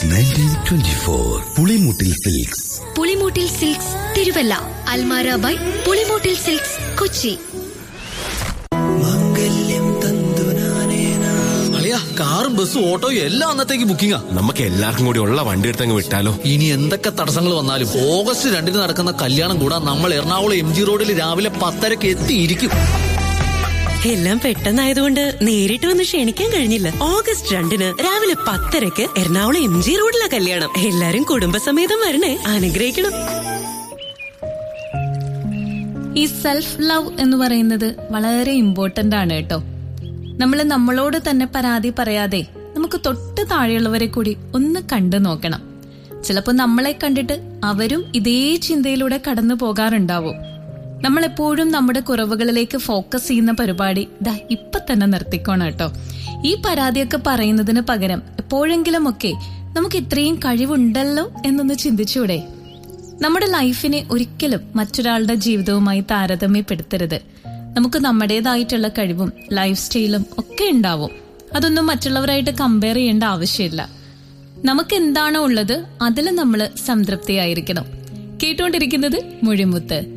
nineteen twenty four Pulimoottil silks Pulimoottil silks Thiruvalla Almara by Pulimoottil silks Kochi അളിയാ കാറും ബസ്സും ഓട്ടോയും എല്ലാം അന്നത്തേക്ക് ബുക്കിംഗാ നമുക്ക് എല്ലാവർക്കും കൂടി ഉള്ള വണ്ടി എടുത്തങ്ങ് വിട്ടാലോ ഇനി എന്തൊക്കെ തടസ്സങ്ങൾ വന്നാലും ഓഗസ്റ്റ് രണ്ടിന് നടക്കുന്ന കല്യാണം കൂടാൻ നമ്മൾ എറണാകുളം എം ജി റോഡിൽ രാവിലെ പത്തരക്ക് എത്തിയിരിക്കും എല്ലാം പെട്ടെന്നായതുകൊണ്ട് നേരിട്ട് വന്ന് ക്ഷണിക്കാൻ കഴിഞ്ഞില്ല ഓഗസ്റ്റ് രണ്ടിന് രാവിലെ പത്തരക്ക് എറണാകുളം എം ജി റോഡിലെ കല്യാണം എല്ലാരും കുടുംബസമേതം വരണേ അനുഗ്രഹിക്കണം ഈ സെൽഫ് ലവ് എന്ന് പറയുന്നത് വളരെ ഇമ്പോർട്ടന്റ് ആണ് കേട്ടോ നമ്മൾ നമ്മളോട് തന്നെ പരാതി പറയാതെ നമുക്ക് തൊട്ട് താഴെയുള്ളവരെ കൂടി ഒന്ന് കണ്ടു നോക്കണം ചിലപ്പോൾ നമ്മളെ കണ്ടിട്ട് അവരും ഇതേ ചിന്തയിലൂടെ കടന്നു പോകാറുണ്ടാവും നമ്മൾ എപ്പോഴും നമ്മുടെ കുറവുകളിലേക്ക് ഫോക്കസ് ചെയ്യുന്ന പരിപാടി ദാ ഇപ്പൊ തന്നെ നിർത്തിക്കോണം കേട്ടോ ഈ പരാതിയൊക്കെ പറയുന്നതിന് പകരം എപ്പോഴെങ്കിലുമൊക്കെ നമുക്ക് ഇത്രയും കഴിവുണ്ടല്ലോ എന്നൊന്ന് ചിന്തിച്ചൂടെ നമ്മുടെ ലൈഫിനെ ഒരിക്കലും മറ്റൊരാളുടെ ജീവിതവുമായി താരതമ്യപ്പെടുത്തരുത് നമുക്ക് നമ്മുടേതായിട്ടുള്ള കഴിവും ലൈഫ് സ്റ്റൈലും ഒക്കെ ഉണ്ടാവും അതൊന്നും മറ്റുള്ളവരായിട്ട് കമ്പയർ ചെയ്യേണ്ട ആവശ്യമില്ല നമുക്ക് എന്താണോ ഉള്ളത് അതിൽ നമ്മൾ സംതൃപ്തിയായിരിക്കണം കേട്ടുകൊണ്ടിരിക്കുന്നത് മുഴിമുത്ത്